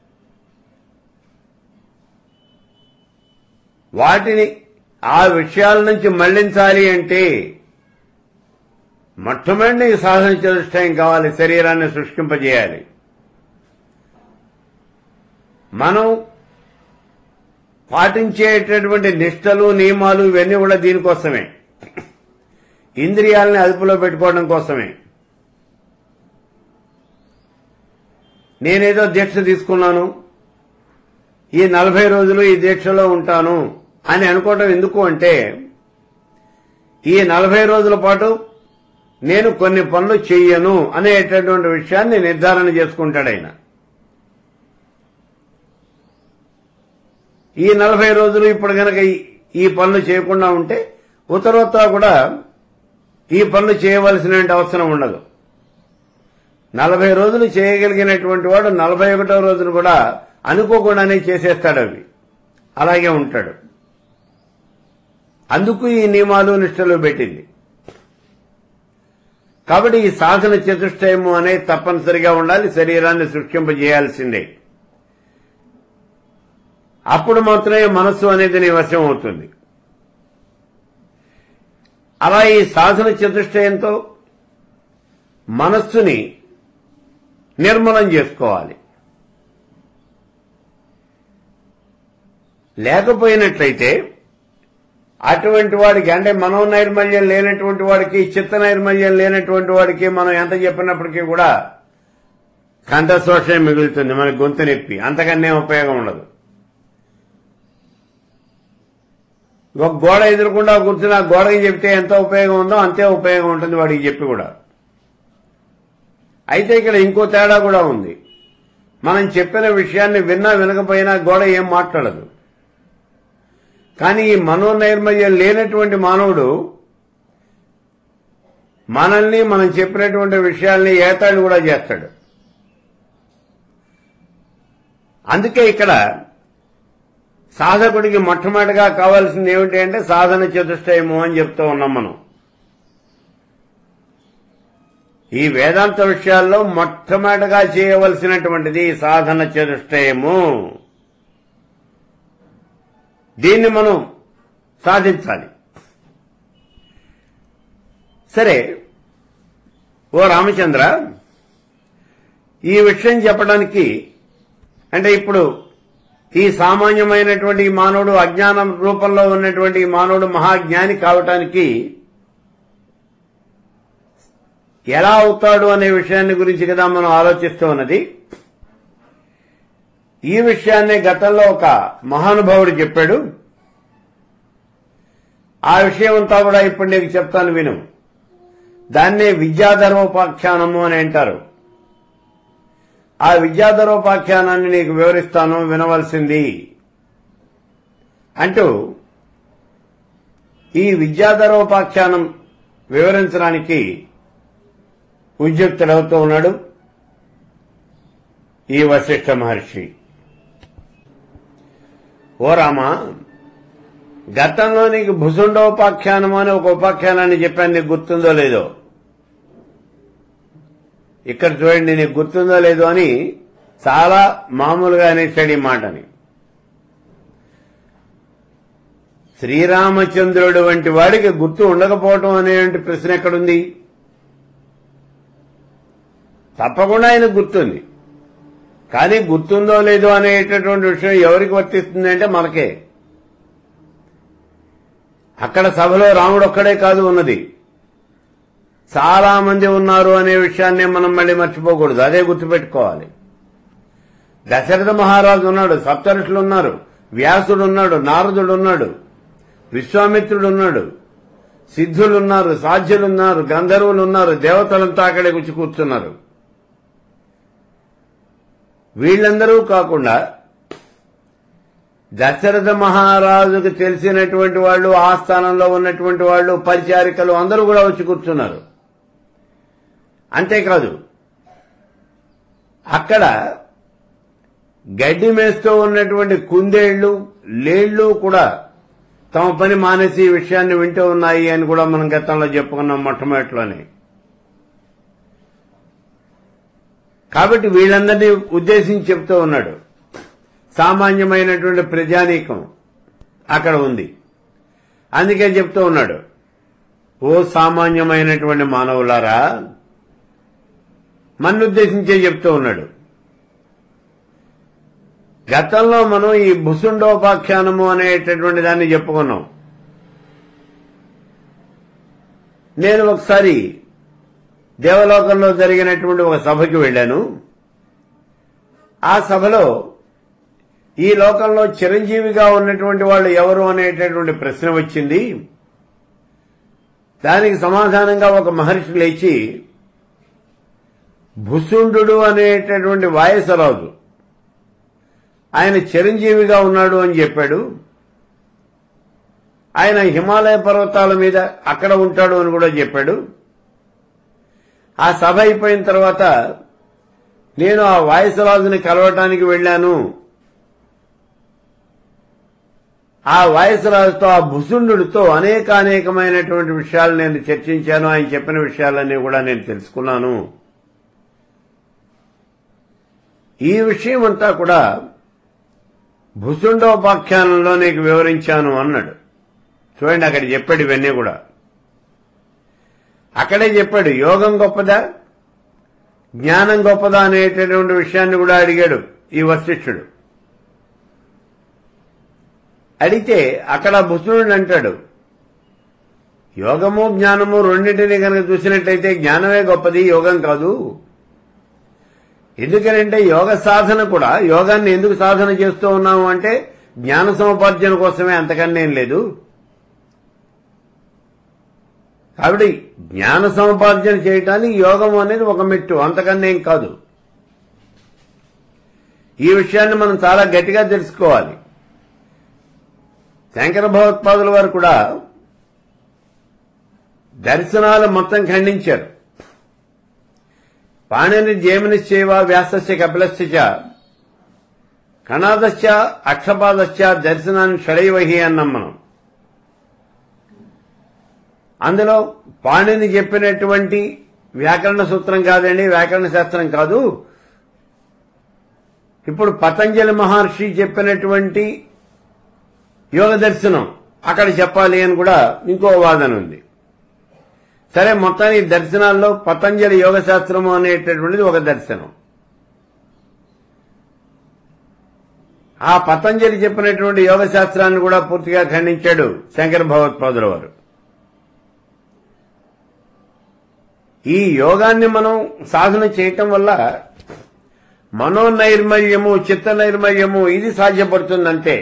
వాటిని ఆ విషయాల నుంచి మళ్లించాలి అంటే మొట్టమొదటి ఈ సాధన చతుష్టయం కావాలి శరీరాన్ని శుష్కింపజేయాలి మనం పాటించేటటువంటి నిష్టలు నియమాలు ఇవన్నీ కూడా దీనికోసమే ఇంద్రియాలని అదుపులో పెట్టుకోవడం కోసమే నేనేదో దీక్ష తీసుకున్నాను ఈ నలభై రోజులు ఈ దీక్షలో ఉంటాను అని అనుకోవటం ఎందుకు అంటే ఈ నలభై రోజుల పాటు నేను కొన్ని పనులు చెయ్యను అనేటటువంటి విషయాన్ని నిర్ధారణ చేసుకుంటాడు ఆయన ఈ నలభై రోజులు ఇప్పుడు గనక ఈ- ఈ పనులు చేయకుండా ఉంటే ఉత్తరోత్తర కూడా ఈ పనులు చేయవలసిన అవసరం ఉండదు నలభై రోజులు చేయగలిగినటువంటి వాడు నలభై ఒకటో రోజున కూడా అనుకోకుండానే చేసేస్తాడు అవి అలాగే ఉంటాడు అందుకు ఈ నియమాలు నిష్టలు పెట్టింది కాబట్టి ఈ సాధన చతుష్టయము అనేది తప్పనిసరిగా ఉండాలి శరీరాన్ని సృష్టింపజేయాల్సిందే అప్పుడు మాత్రమే మనస్సు అనేది నీ వశం అవుతుంది అలా ఈ సాధన చతుష్టయంతో మనస్సుని నిర్మలం చేసుకోవాలి లేకపోయినట్లయితే అటువంటి వాడికి అంటే మనోనైర్మల్యం లేనటువంటి వాడికి చిత్త నైర్మల్యం లేనటువంటి వాడికి మనం ఎంత చెప్పినప్పటికీ కూడా కంఠశోషం మిగులుతుంది మన గొంతు నొప్పి అంతకన్నా ఉపయోగం ఉండదు ఒక గోడ ఎదురకుండా కూర్చుని ఆ గోడకి చెప్తే ఎంత ఉపయోగం ఉందో అంతే ఉపయోగం ఉంటుంది వాడికి చెప్పి కూడా అయితే ఇక్కడ ఇంకో తేడా కూడా ఉంది మనం చెప్పిన విషయాన్ని విన్నా వినకపోయినా గోడ ఏం మాట్లాడదు కానీ ఈ మనోనైర్మల్యం లేనటువంటి మానవుడు మనల్ని మనం చెప్పినటువంటి విషయాల్ని ఏతాడు కూడా చేస్తాడు అందుకే ఇక్కడ సాధకుడికి మొట్టమొదటిగా కావాల్సింది ఏమిటి అంటే సాధన చతుష్టయము అని చెప్తూ ఉన్నాం మనం ఈ వేదాంత విషయాల్లో మొట్టమొదటిగా చేయవలసినటువంటిది సాధన చతుష్టయము దీన్ని మనం సాధించాలి సరే ఓ రామచంద్ర ఈ విషయం చెప్పడానికి అంటే ఇప్పుడు ఈ సామాన్యమైనటువంటి ఈ మానవుడు అజ్ఞానం రూపంలో ఉన్నటువంటి ఈ మానవుడు మహాజ్ఞాని కావటానికి ఎలా అవుతాడు అనే విషయాన్ని గురించి కదా మనం ఆలోచిస్తూ ఉన్నది ఈ విషయాన్ని గతంలో ఒక మహానుభావుడు చెప్పాడు ఆ విషయం అంతా కూడా ఇప్పుడు నీకు చెప్తాను విను దాన్నే విద్యాధర్మోపాఖ్యానము అని అంటారు ఆ విద్యాధరోపాఖ్యానాన్ని నీకు వివరిస్తాను వినవలసింది అంటూ ఈ విద్యాధరోపాఖ్యానం వివరించడానికి ఉద్యుక్తుడవుతూ ఉన్నాడు ఈ వశిష్ఠ మహర్షి ఓ రామా గతంలో నీకు భుసుండోపాఖ్యానం అని ఒక ఉపాఖ్యానాన్ని చెప్పాను నీకు గుర్తుందో లేదో ఇక్కడ చూడండి నీకు గుర్తుందో లేదో అని చాలా మామూలుగా అనేసాడు ఈ మాటని శ్రీరామచంద్రుడు వంటి వాడికి గుర్తు ఉండకపోవటం అనేటువంటి ప్రశ్న ఎక్కడుంది తప్పకుండా ఆయన గుర్తుంది కానీ గుర్తుందో లేదో అనేటటువంటి విషయం ఎవరికి వర్తిస్తుంది అంటే మనకే అక్కడ సభలో రాముడు ఒక్కడే కాదు ఉన్నది చాలా మంది ఉన్నారు అనే విషయాన్ని మనం మళ్ళీ మర్చిపోకూడదు అదే గుర్తుపెట్టుకోవాలి దశరథ మహారాజు ఉన్నాడు సప్తరుషులు ఉన్నారు వ్యాసుడు ఉన్నాడు నారదుడు ఉన్నాడు విశ్వామిత్రుడు ఉన్నాడు సిద్ధులున్నారు సాధ్యులున్నారు గంధర్వులు ఉన్నారు దేవతలంతా అక్కడే కూర్చి కూర్చున్నారు వీళ్ళందరూ కాకుండా దశరథ మహారాజుకు తెలిసినటువంటి వాళ్ళు ఆ స్థానంలో ఉన్నటువంటి వాళ్ళు పరిచారికలు అందరూ కూడా వచ్చి కూర్చున్నారు అంతేకాదు అక్కడ గడ్డి మేస్తూ ఉన్నటువంటి కుందేళ్లు లేళ్లు కూడా తమ పని మానేసి ఈ విషయాన్ని వింటూ ఉన్నాయి అని కూడా మనం గతంలో చెప్పుకున్నాం మొట్టమొదటిలోనే కాబట్టి వీళ్ళందరినీ ఉద్దేశించి చెప్తూ ఉన్నాడు సామాన్యమైనటువంటి ప్రజానీకం అక్కడ ఉంది అందుకే చెప్తూ ఉన్నాడు ఓ సామాన్యమైనటువంటి మానవులారా మన్నుద్దేశించే చెప్తూ ఉన్నాడు గతంలో మనం ఈ భుసుండోపాఖ్యానము అనేటటువంటి దాన్ని చెప్పుకున్నాం నేను ఒకసారి దేవలోకంలో జరిగినటువంటి ఒక సభకి వెళ్ళాను ఆ సభలో ఈ లోకంలో చిరంజీవిగా ఉన్నటువంటి వాళ్ళు ఎవరు అనేటటువంటి ప్రశ్న వచ్చింది దానికి సమాధానంగా ఒక మహర్షి లేచి భుసుండు అనేటటువంటి వాయసరాజు ఆయన చిరంజీవిగా ఉన్నాడు అని చెప్పాడు ఆయన హిమాలయ పర్వతాల మీద అక్కడ ఉంటాడు అని కూడా చెప్పాడు ఆ సభ అయిపోయిన తర్వాత నేను ఆ వాయసరాజుని కలవటానికి వెళ్ళాను ఆ వాయసరాజుతో ఆ భుసుండుతో అనేక అనేకమైనటువంటి విషయాలు నేను చర్చించాను ఆయన చెప్పిన విషయాలన్నీ కూడా నేను తెలుసుకున్నాను ఈ విషయం అంతా కూడా భుసుండోపాఖ్యానంలో నీకు వివరించాను అన్నాడు చూడండి అక్కడ చెప్పాడు ఇవన్నీ కూడా అక్కడే చెప్పాడు యోగం గొప్పదా జ్ఞానం గొప్పదా అనేటటువంటి విషయాన్ని కూడా అడిగాడు ఈ వశిష్ఠుడు అడిగితే అక్కడ భుసునుడు అంటాడు యోగము జ్ఞానము రెండింటిని కనుక చూసినట్టయితే జ్ఞానమే గొప్పది యోగం కాదు ఎందుకనంటే యోగ సాధన కూడా యోగాన్ని ఎందుకు సాధన చేస్తూ ఉన్నాము అంటే జ్ఞాన సముపార్జన కోసమే అంతకన్నా ఏం లేదు కాబట్టి జ్ఞాన సముపార్జన చేయటానికి యోగం అనేది ఒక మెట్టు అంతకన్నా ఏం కాదు ఈ విషయాన్ని మనం చాలా గట్టిగా తెలుసుకోవాలి శంకర భగవత్పాదుల వారు కూడా దర్శనాలు మొత్తం ఖండించారు పాణిని జేమినిశ్చేవ వ్యాసస్య కపిలస్య చ కణాదశ్చ అక్షపాదశ్చ దర్శనాన్ని షడైవహి అన్నాం మనం అందులో పాణిని చెప్పినటువంటి వ్యాకరణ సూత్రం కాదండి వ్యాకరణ శాస్త్రం కాదు ఇప్పుడు పతంజలి మహర్షి చెప్పినటువంటి యోగ దర్శనం అక్కడ చెప్పాలి అని కూడా ఇంకో వాదన ఉంది సరే మొత్తానికి దర్శనాల్లో పతంజలి యోగ శాస్త్రము అనేటటువంటిది ఒక దర్శనం ఆ పతంజలి చెప్పినటువంటి యోగ శాస్త్రాన్ని కూడా పూర్తిగా ఖండించాడు శంకర భగవత్పాదుల వారు ఈ యోగాన్ని మనం సాధన చేయటం వల్ల మనోనైర్మల్యము చిత్త నైర్మల్యము ఇది సాధ్యపడుతుందంటే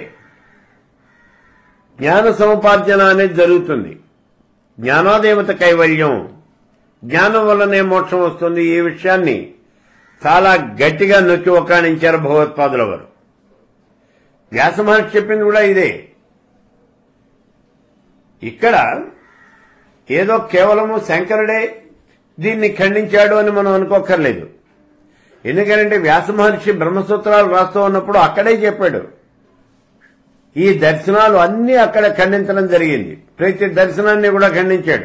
జ్ఞాన సముపార్జన అనేది జరుగుతుంది జ్ఞానోదేవత కైవల్యం జ్ఞానం వల్లనే మోక్షం వస్తుంది ఈ విషయాన్ని చాలా గట్టిగా నొక్కి ఒకాణించారు భగవత్పాదుల వారు వ్యాస మహర్షి చెప్పింది కూడా ఇదే ఇక్కడ ఏదో కేవలము శంకరుడే దీన్ని ఖండించాడు అని మనం అనుకోక్కర్లేదు ఎందుకంటే వ్యాస మహర్షి బ్రహ్మసూత్రాలు రాస్తూ ఉన్నప్పుడు అక్కడే చెప్పాడు ఈ దర్శనాలు అన్ని అక్కడ ఖండించడం జరిగింది ప్రతి దర్శనాన్ని కూడా ఖండించాడు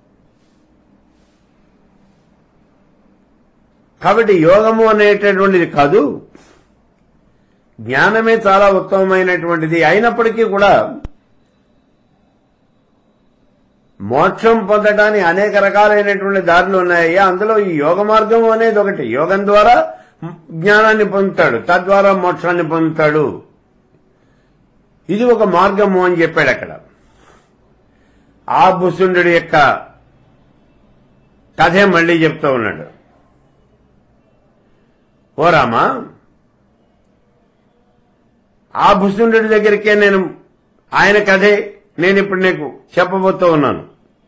కాబట్టి యోగము అనేటటువంటిది కాదు జ్ఞానమే చాలా ఉత్తమమైనటువంటిది అయినప్పటికీ కూడా మోక్షం పొందడానికి అనేక రకాలైనటువంటి దారులు ఉన్నాయి అందులో ఈ యోగ మార్గం అనేది ఒకటి యోగం ద్వారా జ్ఞానాన్ని పొందుతాడు తద్వారా మోక్షాన్ని పొందుతాడు ఇది ఒక మార్గము అని చెప్పాడు అక్కడ ఆ భుసుండు యొక్క కథే మళ్ళీ చెప్తూ ఉన్నాడు ఓ రామా ఆ భుసుండు దగ్గరికే నేను ఆయన కథే నేను ఇప్పుడు నీకు చెప్పబోతూ ఉన్నాను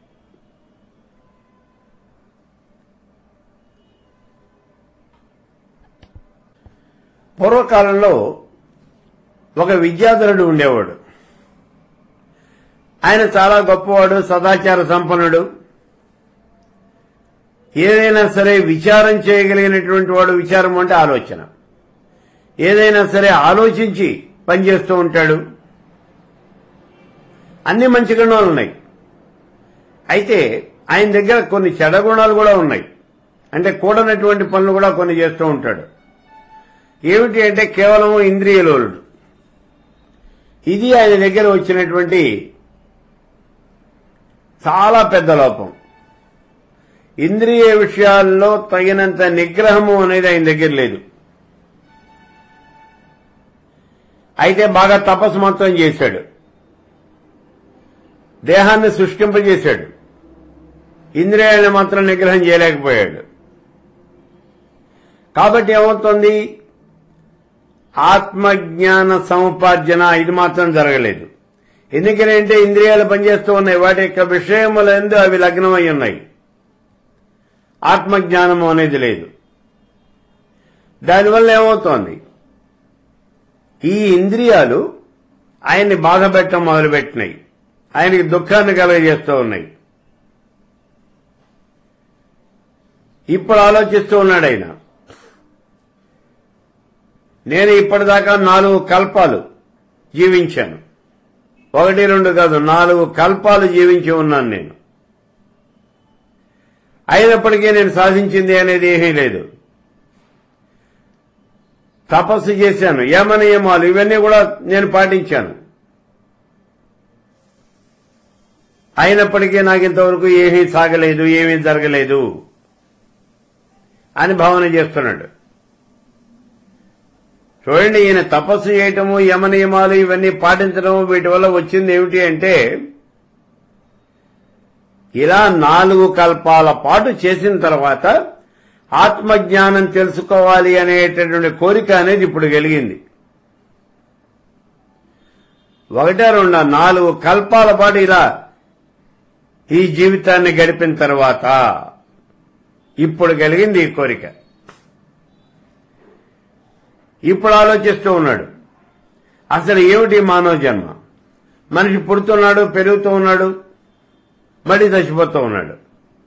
పూర్వకాలంలో ఒక విద్యాధరుడు ఉండేవాడు ఆయన చాలా గొప్పవాడు సదాచార సంపన్నుడు ఏదైనా సరే విచారం చేయగలిగినటువంటి వాడు విచారం అంటే ఆలోచన ఏదైనా సరే ఆలోచించి పనిచేస్తూ ఉంటాడు అన్ని మంచి గుణాలు ఉన్నాయి అయితే ఆయన దగ్గర కొన్ని చెడ గుణాలు కూడా ఉన్నాయి అంటే కూడనటువంటి పనులు కూడా కొన్ని చేస్తూ ఉంటాడు ఏమిటి అంటే కేవలం ఇంద్రియలోలుడు ఇది ఆయన దగ్గర వచ్చినటువంటి చాలా పెద్ద లోపం ఇంద్రియ విషయాల్లో తగినంత నిగ్రహము అనేది ఆయన దగ్గర లేదు అయితే బాగా తపస్సు మాత్రం చేశాడు దేహాన్ని సృష్టింపజేశాడు ఇంద్రియాలను మాత్రం నిగ్రహం చేయలేకపోయాడు కాబట్టి ఏమవుతుంది ఆత్మజ్ఞాన సముపార్జన ఇది మాత్రం జరగలేదు ఎందుకంటే ఇంద్రియాలు పనిచేస్తూ ఉన్నాయి వాటి యొక్క విషయములందు అవి లగ్నమై ఉన్నాయి ఆత్మజ్ఞానము అనేది లేదు దానివల్ల ఏమవుతోంది ఈ ఇంద్రియాలు ఆయన్ని బాధ పెట్టడం మొదలుపెట్టినాయి ఆయనకి దుఃఖాన్ని కలగజేస్తూ ఉన్నాయి ఇప్పుడు ఆలోచిస్తూ ఉన్నాడు ఆయన నేను ఇప్పటిదాకా నాలుగు కల్పాలు జీవించాను ఒకటి రెండు కాదు నాలుగు కల్పాలు జీవించి ఉన్నాను నేను అయినప్పటికీ నేను సాధించింది అనేది ఏమీ లేదు తపస్సు చేశాను యమ నియమాలు ఇవన్నీ కూడా నేను పాటించాను అయినప్పటికీ నాకు ఇంతవరకు ఏమీ సాగలేదు ఏమీ జరగలేదు అని భావన చేస్తున్నాడు చూడండి ఈయన తపస్సు చేయటము యమ నియమాలు ఇవన్నీ పాటించడము వీటి వల్ల వచ్చింది ఏమిటి అంటే ఇలా నాలుగు కల్పాల పాటు చేసిన తర్వాత ఆత్మజ్ఞానం తెలుసుకోవాలి అనేటటువంటి కోరిక అనేది ఇప్పుడు కలిగింది ఒకటే రెండు నాలుగు కల్పాల పాటు ఇలా ఈ జీవితాన్ని గడిపిన తర్వాత ఇప్పుడు కలిగింది ఈ కోరిక ఇప్పుడు ఆలోచిస్తూ ఉన్నాడు అసలు ఏమిటి మానవ జన్మ మనిషి పుడుతున్నాడు పెరుగుతూ ఉన్నాడు మళ్ళీ చచ్చిపోతూ ఉన్నాడు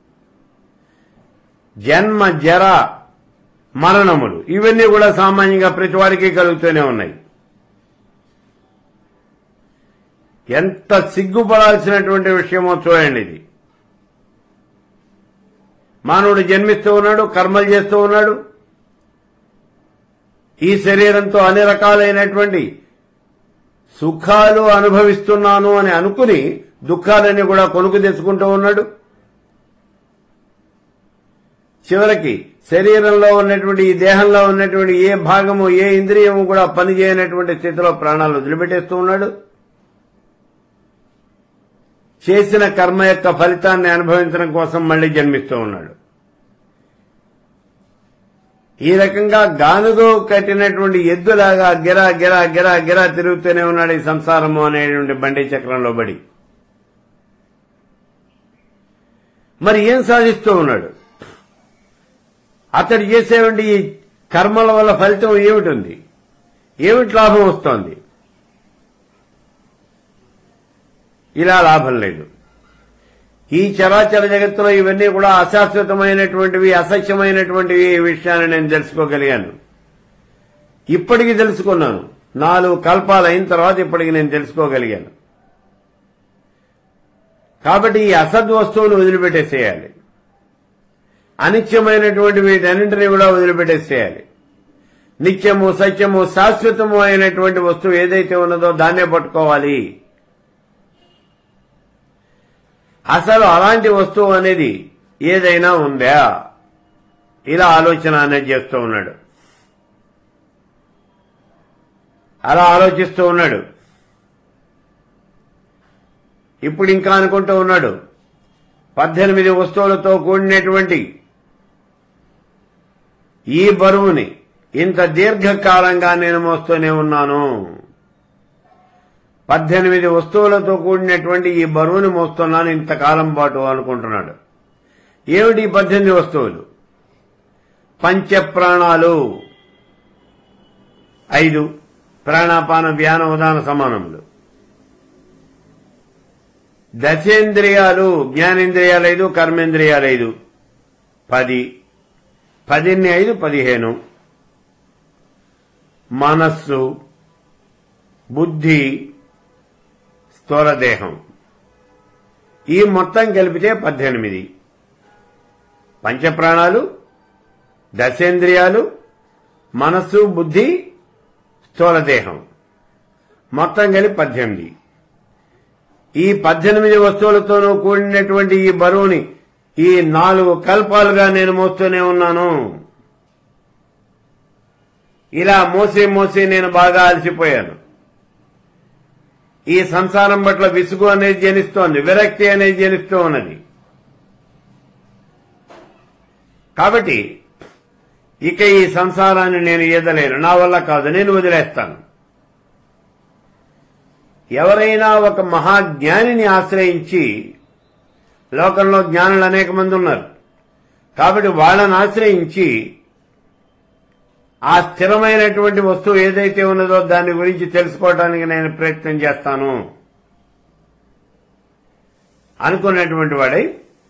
జన్మ జర మరణములు ఇవన్నీ కూడా సామాన్యంగా ప్రతి వాడికి కలుగుతూనే ఉన్నాయి ఎంత సిగ్గుపడాల్సినటువంటి విషయమో చూడండి ఇది మానవుడు జన్మిస్తూ ఉన్నాడు కర్మలు చేస్తూ ఉన్నాడు ఈ శరీరంతో అన్ని రకాలైనటువంటి సుఖాలు అనుభవిస్తున్నాను అని అనుకుని దుఃఖాలన్నీ కూడా కొనుక్కు తెచ్చుకుంటూ ఉన్నాడు చివరికి శరీరంలో ఉన్నటువంటి ఈ దేహంలో ఉన్నటువంటి ఏ భాగము ఏ ఇంద్రియము కూడా పనిచేయనటువంటి స్థితిలో ప్రాణాలు వదిలిపెట్టేస్తూ ఉన్నాడు చేసిన కర్మ యొక్క ఫలితాన్ని అనుభవించడం కోసం మళ్లీ జన్మిస్తూ ఉన్నాడు ఈ రకంగా గానుగో కట్టినటువంటి ఎద్దులాగా గిరా గిరా గిరా గిరా తిరుగుతూనే ఉన్నాడు ఈ సంసారము అనేటువంటి బండి చక్రంలో బడి మరి ఏం సాధిస్తూ ఉన్నాడు అతడు చేసేవంటి ఈ కర్మల వల్ల ఫలితం ఏమిటుంది ఏమిటి లాభం వస్తోంది ఇలా లాభం లేదు ఈ చరాచర జగత్తులో ఇవన్నీ కూడా అశాశ్వతమైనటువంటివి అసత్యమైనటువంటివి ఈ విషయాన్ని నేను తెలుసుకోగలిగాను ఇప్పటికి తెలుసుకున్నాను నాలుగు కల్పాలు అయిన తర్వాత ఇప్పటికి నేను తెలుసుకోగలిగాను కాబట్టి ఈ అసద్ వస్తువును వదిలిపెట్టేసేయాలి అనిత్యమైనటువంటి వీటన్నింటినీ కూడా వదిలిపెట్టేసేయాలి నిత్యము సత్యము శాశ్వతము అయినటువంటి వస్తువు ఏదైతే ఉన్నదో దాన్నే పట్టుకోవాలి అసలు అలాంటి వస్తువు అనేది ఏదైనా ఉందా ఇలా ఆలోచన అనేది చేస్తూ ఉన్నాడు అలా ఆలోచిస్తూ ఉన్నాడు ఇప్పుడు ఇంకా అనుకుంటూ ఉన్నాడు పద్దెనిమిది వస్తువులతో కూడినటువంటి ఈ బరువుని ఇంత దీర్ఘకాలంగా నేను మోస్తూనే ఉన్నాను పద్దెనిమిది వస్తువులతో కూడినటువంటి ఈ బరువుని మోస్తున్నాను ఇంతకాలం పాటు అనుకుంటున్నాడు ఏమిటి ఈ పద్దెనిమిది వస్తువులు పంచప్రాణాలు ఐదు ప్రాణాపాన వ్యాన ఉదాన సమానములు దశేంద్రియాలు జ్ఞానేంద్రియాలు ఐదు కర్మేంద్రియాలు ఐదు పది పదిన్ని ఐదు పదిహేను మనస్సు బుద్ధి స్థూలదేహం ఈ మొత్తం కలిపితే పద్దెనిమిది పంచప్రాణాలు దశేంద్రియాలు మనస్సు బుద్ధి స్థూలదేహం మొత్తం కలిపి పద్దెనిమిది ఈ పద్దెనిమిది వస్తువులతోనూ కూడినటువంటి ఈ బరువుని ఈ నాలుగు కల్పాలుగా నేను మోస్తూనే ఉన్నాను ఇలా మోసి మోసి నేను బాగా అలసిపోయాను ఈ సంసారం పట్ల విసుగు అనేది జనిస్తోంది విరక్తి అనేది జనిస్తూ ఉన్నది కాబట్టి ఇక ఈ సంసారాన్ని నేను ఈదలేను నా వల్ల కాదు నేను వదిలేస్తాను ఎవరైనా ఒక మహాజ్ఞానిని ఆశ్రయించి లోకంలో జ్ఞానులు అనేక మంది ఉన్నారు కాబట్టి వాళ్ళని ఆశ్రయించి ఆ స్థిరమైనటువంటి వస్తువు ఏదైతే ఉన్నదో దాని గురించి తెలుసుకోవడానికి నేను ప్రయత్నం చేస్తాను అనుకున్నటువంటి వాడై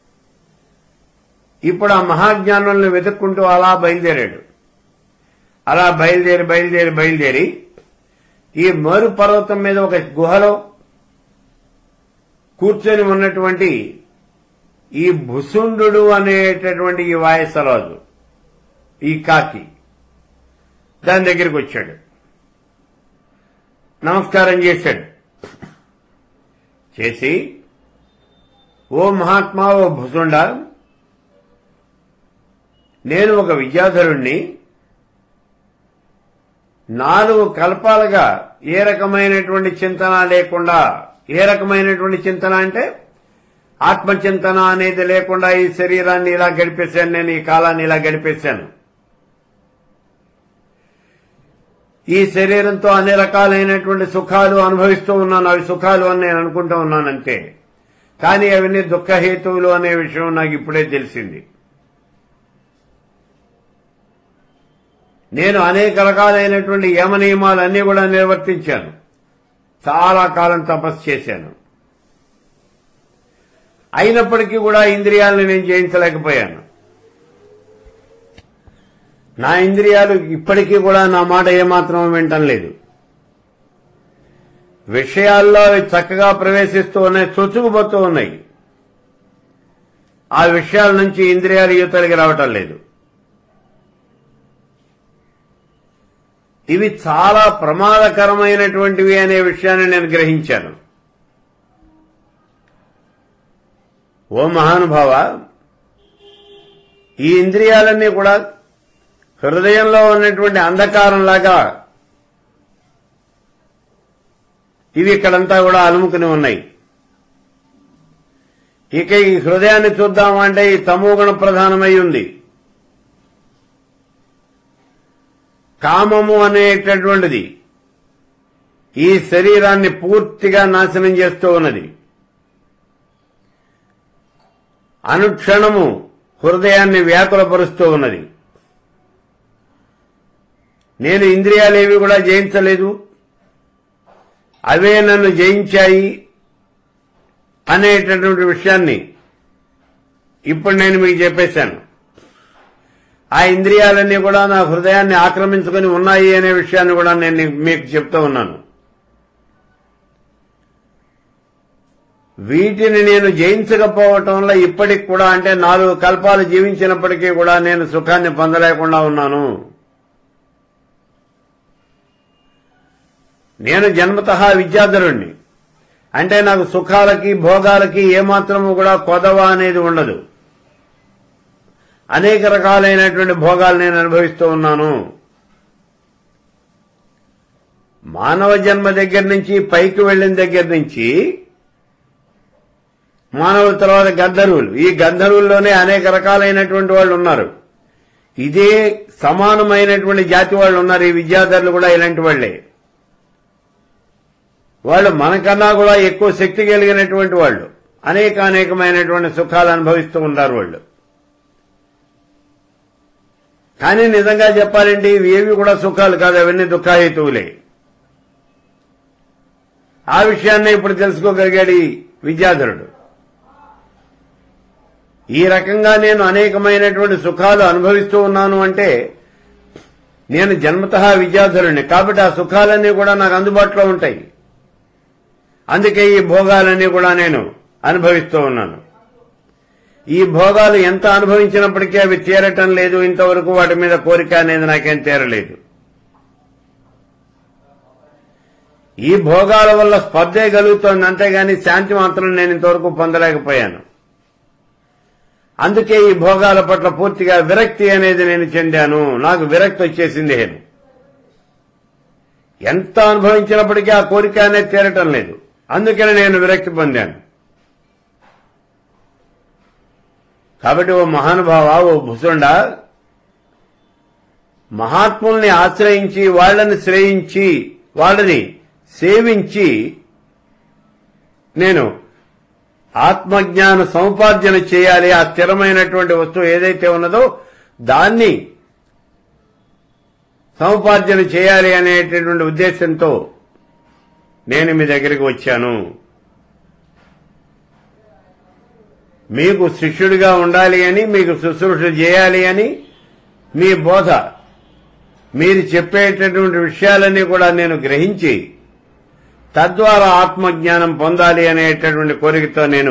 ఇప్పుడు ఆ మహాజ్ఞానుల్ని వెతుక్కుంటూ అలా బయలుదేరాడు అలా బయలుదేరి బయలుదేరి బయలుదేరి ఈ మేరు పర్వతం మీద ఒక గుహలో కూర్చొని ఉన్నటువంటి ఈ భుసుండు అనేటటువంటి ఈ వాయసరాజు ఈ కాకి దాని దగ్గరికి వచ్చాడు నమస్కారం చేశాడు చేసి ఓ మహాత్మా ఓ భుసుండ నేను ఒక విద్యాధరుణ్ణి నాలుగు కల్పాలుగా ఏ రకమైనటువంటి చింతన లేకుండా ఏ రకమైనటువంటి చింతన అంటే ఆత్మచింతన అనేది లేకుండా ఈ శరీరాన్ని ఇలా గడిపేశాను నేను ఈ కాలాన్ని ఇలా గడిపేశాను ఈ శరీరంతో అన్ని రకాలైనటువంటి సుఖాలు అనుభవిస్తూ ఉన్నాను అవి సుఖాలు అని నేను అనుకుంటూ ఉన్నానంతే కానీ అవన్నీ దుఃఖహేతువులు అనే విషయం నాకు ఇప్పుడే తెలిసింది నేను అనేక రకాలైనటువంటి యమ నియమాలన్నీ కూడా నిర్వర్తించాను చాలా కాలం తపస్సు చేశాను అయినప్పటికీ కూడా ఇంద్రియాలను నేను జయించలేకపోయాను నా ఇంద్రియాలు ఇప్పటికీ కూడా నా మాట ఏమాత్రం వింటం లేదు విషయాల్లో అవి చక్కగా ప్రవేశిస్తూ ఉన్నాయి చొచ్చుకుపోతూ ఉన్నాయి ఆ విషయాల నుంచి ఇంద్రియాలు యువతలకి రావటం లేదు ఇవి చాలా ప్రమాదకరమైనటువంటివి అనే విషయాన్ని నేను గ్రహించాను ఓ మహానుభావ ఈ ఇంద్రియాలన్నీ కూడా హృదయంలో ఉన్నటువంటి అంధకారంలాగా ఇవి ఇక్కడంతా కూడా అలుముకుని ఉన్నాయి ఇక ఈ హృదయాన్ని చూద్దామంటే ఈ తమోగుణ ప్రధానమై ఉంది కామము అనేటటువంటిది ఈ శరీరాన్ని పూర్తిగా నాశనం చేస్తూ ఉన్నది అనుక్షణము హృదయాన్ని వ్యాకులపరుస్తూ ఉన్నది నేను ఇంద్రియాలేవి కూడా జయించలేదు అవే నన్ను జయించాయి అనేటటువంటి విషయాన్ని ఇప్పుడు నేను మీకు చెప్పేశాను ఆ ఇంద్రియాలన్నీ కూడా నా హృదయాన్ని ఆక్రమించుకొని ఉన్నాయి అనే విషయాన్ని కూడా నేను మీకు చెప్తూ ఉన్నాను వీటిని నేను జయించకపోవటం వల్ల ఇప్పటికి కూడా అంటే నాలుగు కల్పాలు జీవించినప్పటికీ కూడా నేను సుఖాన్ని పొందలేకుండా ఉన్నాను నేను జన్మత విద్యాధరుణ్ణి అంటే నాకు సుఖాలకి భోగాలకి ఏమాత్రము కూడా కొదవ అనేది ఉండదు అనేక రకాలైనటువంటి భోగాలు నేను అనుభవిస్తూ ఉన్నాను మానవ జన్మ దగ్గర నుంచి పైకి వెళ్ళిన దగ్గర నుంచి మానవుల తర్వాత గంధర్వులు ఈ గంధర్వుల్లోనే అనేక రకాలైనటువంటి వాళ్ళు ఉన్నారు ఇదే సమానమైనటువంటి జాతి వాళ్ళు ఉన్నారు ఈ విద్యాధరులు కూడా ఇలాంటి వాళ్లే వాళ్ళు మనకన్నా కూడా ఎక్కువ శక్తి కలిగినటువంటి వాళ్ళు అనేక అనేకమైనటువంటి సుఖాలు అనుభవిస్తూ ఉన్నారు వాళ్ళు కానీ నిజంగా చెప్పాలంటే ఇవి ఏవి కూడా సుఖాలు కాదు అవన్నీ దుఃఖాహేతువులే ఆ విషయాన్ని ఇప్పుడు తెలుసుకోగలిగాడు ఈ విద్యాధరుడు ఈ రకంగా నేను అనేకమైనటువంటి సుఖాలు అనుభవిస్తూ ఉన్నాను అంటే నేను జన్మత విద్యాధరుణ్ణి కాబట్టి ఆ సుఖాలన్నీ కూడా నాకు అందుబాటులో ఉంటాయి అందుకే ఈ భోగాలన్నీ కూడా నేను అనుభవిస్తూ ఉన్నాను ఈ భోగాలు ఎంత అనుభవించినప్పటికీ అవి తీరటం లేదు ఇంతవరకు వాటి మీద కోరిక అనేది నాకేం తీరలేదు ఈ భోగాల వల్ల స్పర్ధే కలుగుతోంది అంతేగాని శాంతి మాత్రం నేను ఇంతవరకు పొందలేకపోయాను అందుకే ఈ భోగాల పట్ల పూర్తిగా విరక్తి అనేది నేను చెందాను నాకు విరక్తి వచ్చేసింది నేను ఎంత అనుభవించినప్పటికీ ఆ కోరిక అనేది తీరటం లేదు అందుకని నేను విరక్తి పొందాను కాబట్టి ఓ మహానుభావ ఓ భుసుండ మహాత్ముల్ని ఆశ్రయించి వాళ్ళని శ్రేయించి వాళ్ళని సేవించి నేను ఆత్మజ్ఞాన సముపార్జన చేయాలి ఆ స్థిరమైనటువంటి వస్తువు ఏదైతే ఉన్నదో దాన్ని సముపార్జన చేయాలి అనేటటువంటి ఉద్దేశంతో నేను మీ దగ్గరికి వచ్చాను మీకు శిష్యుడిగా ఉండాలి అని మీకు శుశ్రూష చేయాలి అని మీ బోధ మీరు చెప్పేటటువంటి విషయాలన్నీ కూడా నేను గ్రహించి తద్వారా ఆత్మజ్ఞానం పొందాలి అనేటటువంటి కోరికతో నేను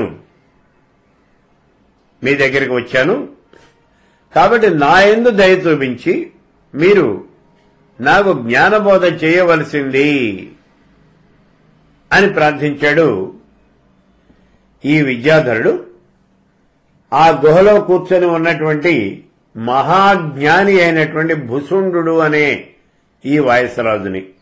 మీ దగ్గరికి వచ్చాను కాబట్టి నా ఎందు దయ చూపించి మీరు నాకు జ్ఞానబోధ చేయవలసింది అని ప్రార్థించాడు ఈ విద్యాధరుడు ఆ గుహలో కూర్చొని ఉన్నటువంటి మహాజ్ఞాని అయినటువంటి భుసుండు అనే ఈ వాయసరాజుని